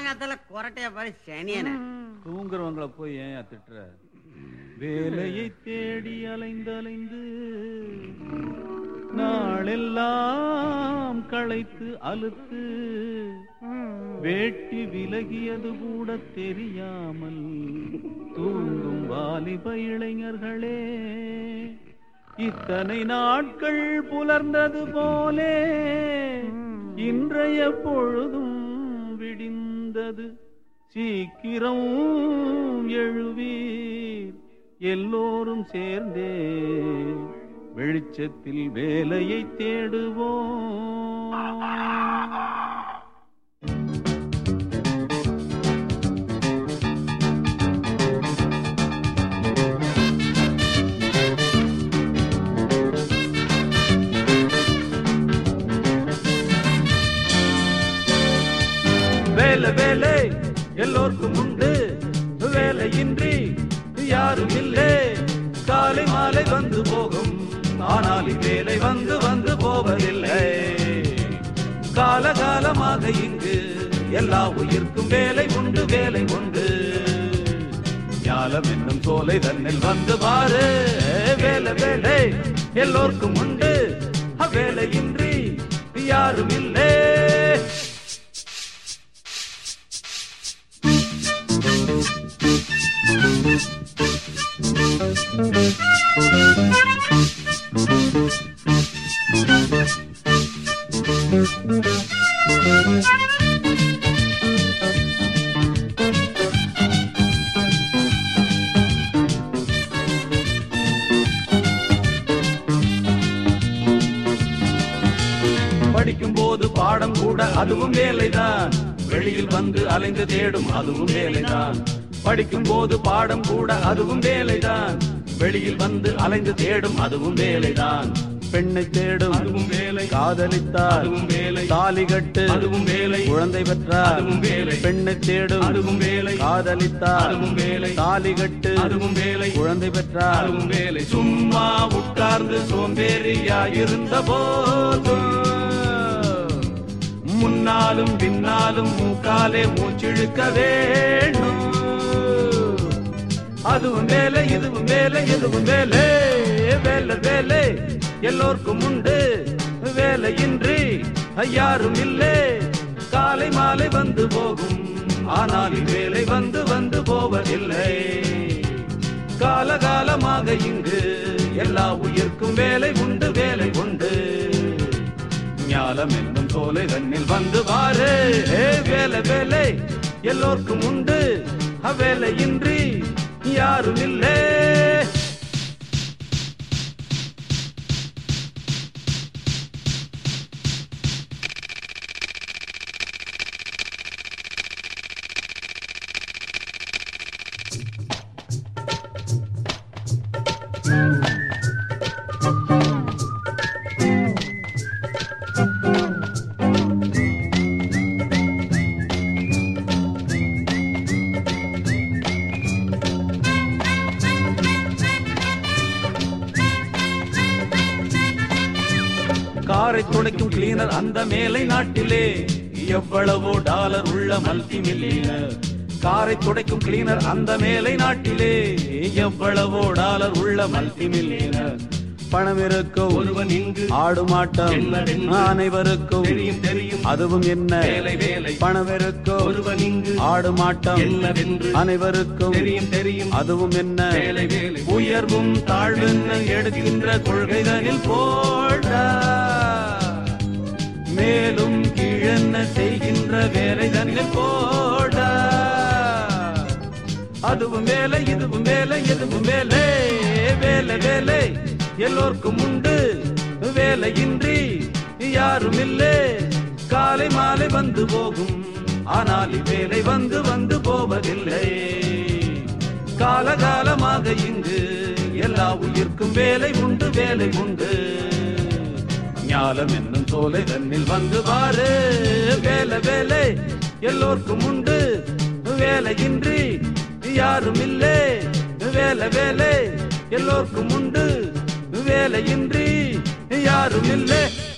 காலங்காத்தால கொரட்டைய பாரு சனியன தூங்குறவங்கள போய் ஏன் திட்டுற வேலையை தேடி அலைந்து அலைந்து நாளெல்லாம் களைத்து அலுத்து வேட்டி விலகியது கூட தெரியாமல் தூங்கும் வாலிப இளைஞர்களே இத்தனை நாட்கள் புலர்ந்தது போலே இன்றைய பொழுதும் விடிந்தது சீக்கிரம் எழுவீர் எல்லோரும் சேர்ந்தே வெளிச்சத்தில் வேலையை தேடுவோம் வேலை வேலை எல்லோருக்கும் உண்டு வேலையின்றி யாரும் இல்லை காலை மாலை வந்து போகும் ஆனால் இவ்வேலை வந்து வந்து போவதில்லை காலகாலமாக இங்கு எல்லா உயிர்க்கும் வேலை உண்டு வேலை உண்டு ஞாலம் என்னும் சோலை தன்னில் வந்து பாரு வேலை வேலை எல்லோருக்கும் உண்டு அவ்வேலையின்றி யாரும் இல்லை படிக்கும் போது பாடம் கூட அதுவும் வேலைதான் வெளியில் வந்து அலைந்து தேடும் அதுவும் வேலைதான் படிக்கும் போது பாடம் கூட அதுவும் வேலைதான் வெளியில் வந்து அலைந்து தேடும் அதுவும் வேலைதான் பெண்ணை தேடும் அதுவும் வேலை காதலித்தார் அதுவும் வேலை தாலி கட்டு அதுவும் வேலை குழந்தை பெற்றார் அதுவும் வேலை பெண்ணை தேடும் அதுவும் வேலை காதலித்தார் அதுவும் வேலை தாலி கட்டு அதுவும் வேலை குழந்தை பெற்றார் அதுவும் வேலை சும்மா உட்கார்ந்து சோம்பேறியா இருந்த போதும் முன்னாலும் பின்னாலும் மூக்காலே மூச்சிழுக்க வேணும் அதுவும் வேலை இதுவும் வேலை இதுவும் வேலை வேலை வேலை எல்லோருக்கும் உண்டு வேலையின்றி யாரும் இல்லை காலை மாலை வந்து போகும் ஆனால் வேலை வந்து வந்து போவதில்லை காலகாலமாக இங்கு எல்லா உயிர்க்கும் வேலை உண்டு வேலை உண்டு ஞாலம் என்னும் சோலை தன்னில் வந்து பாரு ஏ வேலை வேலை எல்லோருக்கும் உண்டு அவ்வேலையின்றி யாரும் இல்லை காரை துடைக்கும் கிளீனர் அந்த மேலை நாட்டிலே எவ்வளவோ டாலர் உள்ள மல்டி மில்லியனர் காரை துடைக்கும் கிளீனர் அந்த மேலை நாட்டிலே எவ்வளவோ டாலர் உள்ள மல்டி மில்லியனர் பணம் இருக்கும் ஒருவன் இங்கு ஆடும் ஆட்டம் அனைவருக்கும் தெரியும் தெரியும் அதுவும் என்ன வேலை வேலை பணம் இருக்கும் ஒருவன் இங்கு ஆடும் ஆட்டம் என்னவென்று அனைவருக்கும் தெரியும் தெரியும் அதுவும் என்ன வேலை வேலை உயர்வும் தாழ்வென்ன எடுக்கின்ற கொள்கைதனில் போட மேலும் கீழென்ன செய்கின்ற வேலை தன்னில் போட அதுவும் வேலை இதுவும் வேலை எதுவும் வேலை வேலை வேலை எல்லோருக்கும் உண்டு வேலையின்றி யாரும் இல்லை காலை மாலை வந்து போகும் ஆனால் வேலை வந்து வந்து போவதில்லை காலகாலமாக இங்கு எல்லா உயிர்க்கும் வேலை உண்டு வேலை உண்டு ஞாலம் என்னும் சோலை தன்னில் வந்து பாரு வேலை வேலை எல்லோருக்கும் உண்டு வேலையின்றி யாரும் இல்லை வேலை வேலை எல்லோருக்கும் உண்டு வேலையின்றி யாரும் இல்லை